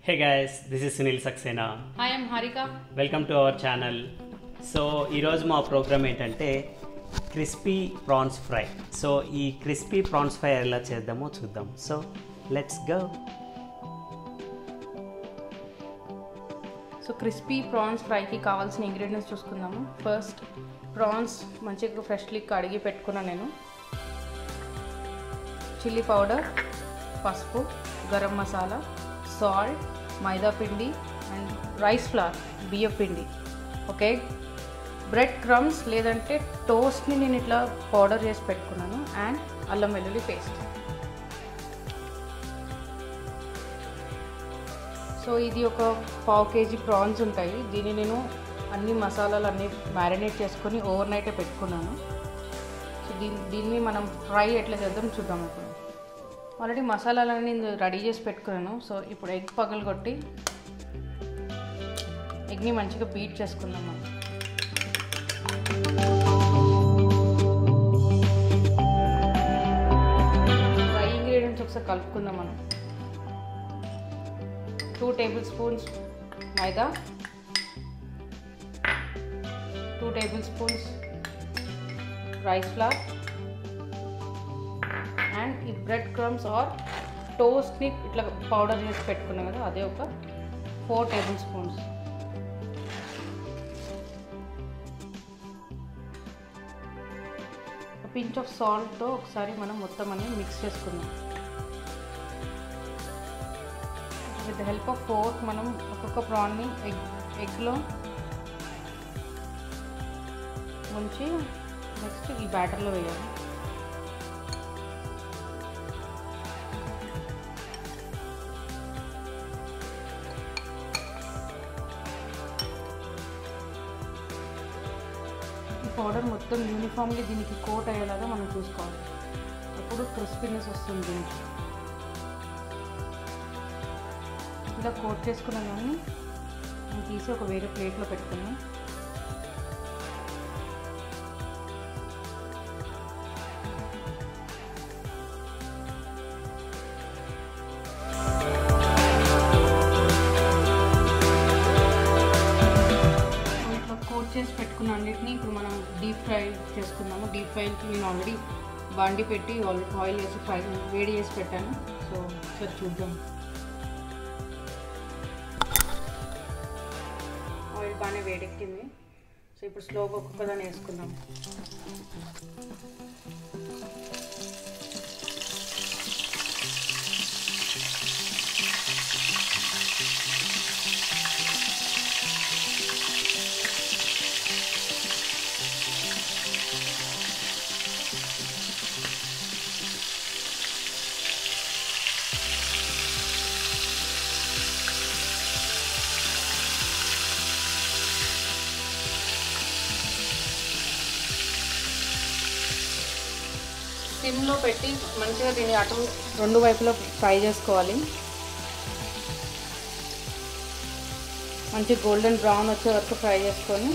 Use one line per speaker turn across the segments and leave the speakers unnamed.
hey guys this is Sunil Saxena
hi I'm Harika
welcome to our channel so ఈరోజు మా programme ఏంటంటే crispy prawns fry so ఈ crispy prawns fry ఎలా చేద్దామో చూద్దాం so let's go
so crispy prawns ఫ్రైకి కావాల్సిన ఇంగ్రీడియంట్స్ చూసుకుందాము ఫస్ట్ ప్రాన్స్ మంచిగా ఫ్రెష్లీ కడిగి పెట్టుకున్నాను నేను చిల్లీ పౌడర్ పసుపు గరం మసాలా సాల్ట్ మైదా పిండి అండ్ రైస్ ఫ్లవర్ బియ్య పిండి ఓకే బ్రెడ్ క్రమ్స్ లేదంటే టోస్ట్ని నేను ఇట్లా పౌడర్ చేసి పెట్టుకున్నాను అండ్ అల్లం వెల్లుల్లి పేస్ట్ సో ఇది ఒక పావు కేజీ ప్రాన్స్ ఉంటాయి దీన్ని నేను అన్ని మసాలాలు అన్నీ మ్యారినేట్ చేసుకొని ఓవర్ నైటే పెట్టుకున్నాను సో దీన్ని దీన్ని మనం ఫ్రై ఎట్లా చేద్దాం చూద్దాం ఇప్పుడు ఆల్రెడీ మసాలాలన్నీ నేను రెడీ చేసి పెట్టుకున్నాను సో ఇప్పుడు ఎగ్ పగలగొట్టి ఎగ్ని మంచిగా బీట్ చేసుకుందాం మనం ఫ్రై ఇంగ్రీడియంట్స్ ఒకసారి కలుపుకుందాం మనం two tablespoons maida two tablespoons rice flour and ఈ బ్రెడ్ క్రమ్స్ ఆర్ టోస్ట్ని ఇట్లా పౌడర్ చేసి పెట్టుకున్నాం కదా అదే ఒక four tablespoons pinch of సాల్ట్తో ఒకసారి మనం మొత్తం అన్ని మిక్స్ చేసుకుందాం విత్ హెల్ప్ ఆఫ్ ఫోర్క్ మనం ఒక్కొక్క ప్రాన్ని ఎగ్ ఎగ్లో ముంచి నెక్స్ట్ ఈ బ్యాటర్లో వేయాలి ఈ పౌడర్ మొత్తం యూనిఫామ్లీ దీనికి కోట్ అయ్యేలాగా మనం చూసుకోవాలి అప్పుడు క్రిస్పీనెస్ వస్తుంది దీనికి ఇలా కోట్ చేసుకున్న దాన్ని నేను తీసి ఒక వేరే ప్లేట్లో పెట్టుకున్నాను ఇట్లా కోట్ చేసి పెట్టుకున్న అన్నిటిని ఇప్పుడు మనం డీప్ ఫ్రై చేసుకుందాము డీప్ ఫ్రైకి నేను ఆల్రెడీ బాండి పెట్టి ఆయిల్ వేసి ఫ్రై వేడి చేసి పెట్టాను సో ఒకసారి చూద్దాం ఆయిల్ బాగానే వేడెక్కింది సో ఇప్పుడు స్లోగా ఒక్కొక్కదాన్ని వేసుకుందాం సిమ్లో పెట్టి మంచిగా దీన్ని అటు రెండు వైపులో ఫ్రై చేసుకోవాలి మంచి గోల్డెన్ బ్రౌన్ వచ్చే వరకు ఫ్రై చేసుకొని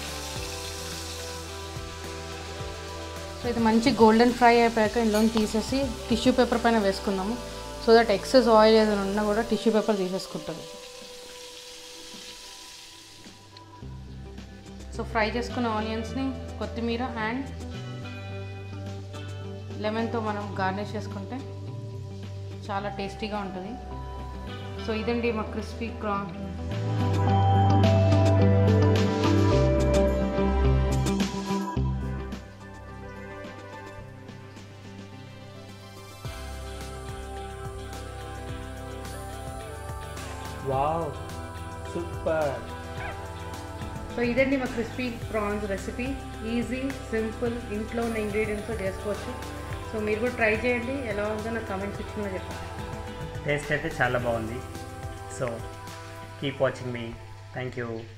సో ఇది మంచి గోల్డెన్ ఫ్రై అయిపోయాక ఇందులో తీసేసి టిష్యూ పేపర్ పైన వేసుకుందాము సో దట్ ఎక్సెస్ ఆయిల్ ఏదైనా ఉన్నా కూడా టిష్యూ పేపర్ తీసేసుకుంటుంది సో ఫ్రై చేసుకున్న ఆనియన్స్ని కొత్తిమీర అండ్ లెమన్తో మనం గార్నిష్ చేసుకుంటే చాలా టేస్టీగా ఉంటుంది సో ఇదండి మా క్రిస్పీ క్రాన్
వావ్ సూపర్
సో ఇదండి మా crispy prawns recipe easy simple ఇంట్లో ఉన్న ఇంగ్రీడియంట్స్తో చేసుకోవచ్చు సో మీరు కూడా ట్రై చేయండి ఎలా ఉందో నాకు కామెంట్ సెక్షన్లో చెప్పండి
టేస్ట్ అయితే చాలా బాగుంది సో కీప్ వాచింగ్ మీ థ్యాంక్ యూ